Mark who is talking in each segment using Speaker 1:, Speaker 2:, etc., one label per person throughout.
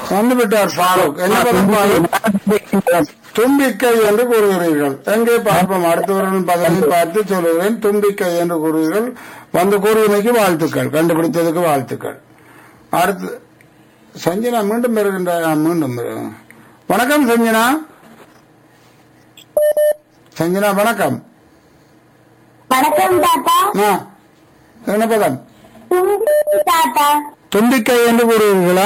Speaker 1: வந்து விட்டார் ஃபாரூக் என்ன பதம் ஃபாரூக் தும்பிக்கை என்று கூறுகிறீர்கள் எங்கே பார்ப்போம் அடுத்தவர்கள் பதவி பார்த்து சொல்லுகிறேன் தும்பிக்கை என்று கூறுகிறீர்கள் வந்து கூறுவதற்கு வாழ்த்துக்கள் கண்டுபிடித்ததுக்கு வாழ்த்துக்கள் அடுத்து சஞ்சனா மீண்டும் வருகின்ற ஆ, மீண்டும் வரு- வணக்கம் சஞ்சனா சஞ்சனா வணக்கம்
Speaker 2: வணக்கம் தாத்தா
Speaker 1: ஆ, என்ன பதம்
Speaker 2: தும்பி தாத்தா
Speaker 1: தும்பிக்கை என்று கூறுவீர்களா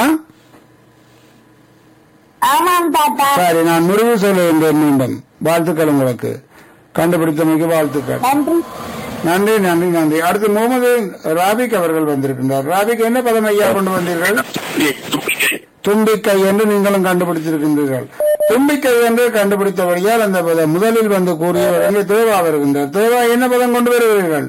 Speaker 2: ஆமாம் தாத்தா
Speaker 1: சரி நான் முடிவு சொல்லுகின்றேன் மீண்டும் வாழ்த்துக்கள் உங்களுக்கு கண்டுபிடித்தமைக்கு வாழ்த்துக்கள்
Speaker 2: நன்றி
Speaker 1: நன்றி நன்றி நன்றி அடுத்து முகமது ராபிக் அவர்கள் வந்திருக்கின்றார் ராபிக் என்ன பதம் ஐயா கொண்டு வந்தீர்கள் தும்பிக்கை என்று நீங்களும் கண்டுபிடித்திருக்கின்றீர்கள் தும்பிக்கை என்று கண்டுபிடித்தபடியால் அந்த பதம் முதலில் வந்து கூறியவர் எங்கே தேவா வருகின்றார் தேவா என்ன பதம் கொண்டு வருகிறீர்கள்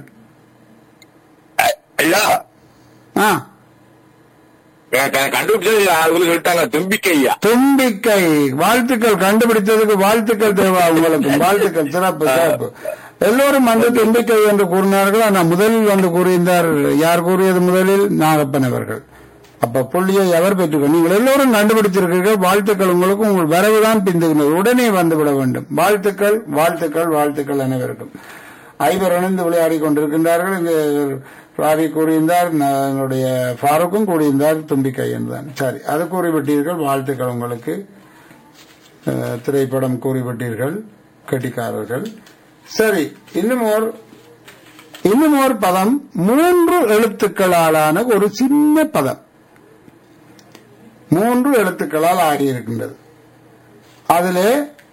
Speaker 3: ஐயா
Speaker 1: ஆ
Speaker 3: க- க- கண்டுபிடிச்சது அவங்களுக்கு விட்டாங்க தும்பிக்கை ஐயா
Speaker 1: தும்பிக்கை வாழ்த்துக்கள் கண்டுபிடித்ததுக்கு வாழ்த்துக்கள் தேவா உங்களுக்கு வாழ்த்துக்கள் சிறப்பு சிறப்பு எல்லோரும் வந்து தும்பிக்கை என்று கூறினார்கள் ஆனால் முதலில் வந்து கூறியிருந்தார் யார் கூறியது முதலில் நாகப்பன் அவர்கள் அப்ப புள்ளியை அவர் பெற்றுக்கொள் நீங்கள் எல்லோரும் கண்டுபிடித்திருக்கிறீர்கள் வாழ்த்துக்கள் உங்களுக்கு உங்கள் வரவுதான் பிந்துகிறது உடனே வந்துவிட வேண்டும் வாழ்த்துக்கள் வாழ்த்துக்கள் வாழ்த்துக்கள் அனைவருக்கும் ஐவர் இணைந்து விளையாடி கொண்டிருக்கின்றார்கள் இங்கு ராவி கூறியிருந்தார் நான் எங்களுடைய ஃபாரூக்கும் கூறியிருந்தார் தும்பிக்கை என்றுதான் சரி அது கூறிவிட்டீர்கள் வாழ்த்துக்கள் உங்களுக்கு அஹ், திரைப்படம் கூறிவிட்டீர்கள் கெட்டிக்காரர்கள் சரி இன்னும் ஒரு இன்னும் ஒரு பதம் மூன்று எழுத்துக்களாலான ஒரு சின்ன பதம் மூன்று எழுத்துக்களால் ஆகியிருக்கின்றது அதிலே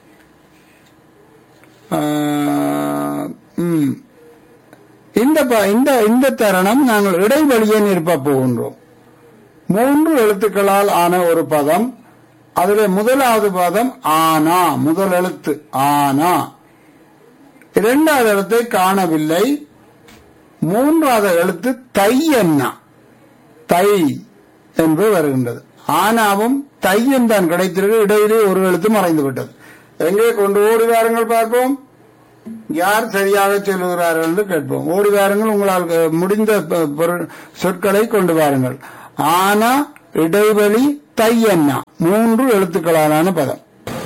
Speaker 1: ஆஹ், ம், இந்த ப- இந்த இந்த தருணம் நாங்கள் இடைவெளியை நிரப்ப போகின்றோம் மூன்று எழுத்துக்களால் ஆன ஒரு பதம் அதிலே முதலாவது பதம் ஆனா முதல் எழுத்து ஆனா இரண்டாவது எழுத்தை காணவில்லை மூன்றாவது எழுத்து தை என்ன தை என்று வருகின்றது ஆனாவும் தையும் தான் கிடைத்திருக்கு இடையிலே ஒரு எழுத்து மறைந்து விட்டது எங்கே கொண்டு ஓடி வாருங்கள் பார்ப்போம் யார் சரியாக சொல்லுகிறார்கள் என்று கேட்போம் ஓடி வாருங்கள் உங்களால் க- முடிந்த ப- பொருள் சொற்களை கொண்டு வாருங்கள் ஆனா இடைவெளி தை என்ன மூன்று எழுத்துக்களாலான பதம்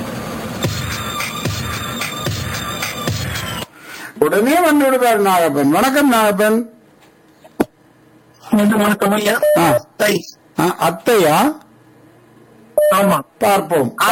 Speaker 1: உடனே வந்து விடுவார் நாகப்பன் வணக்கம் நாகப்பன்
Speaker 4: வணக்கம் ஐயா
Speaker 1: ஆ.
Speaker 4: தை
Speaker 1: ஆ, அத்தையா
Speaker 4: ஆமா
Speaker 1: பார்ப்போம்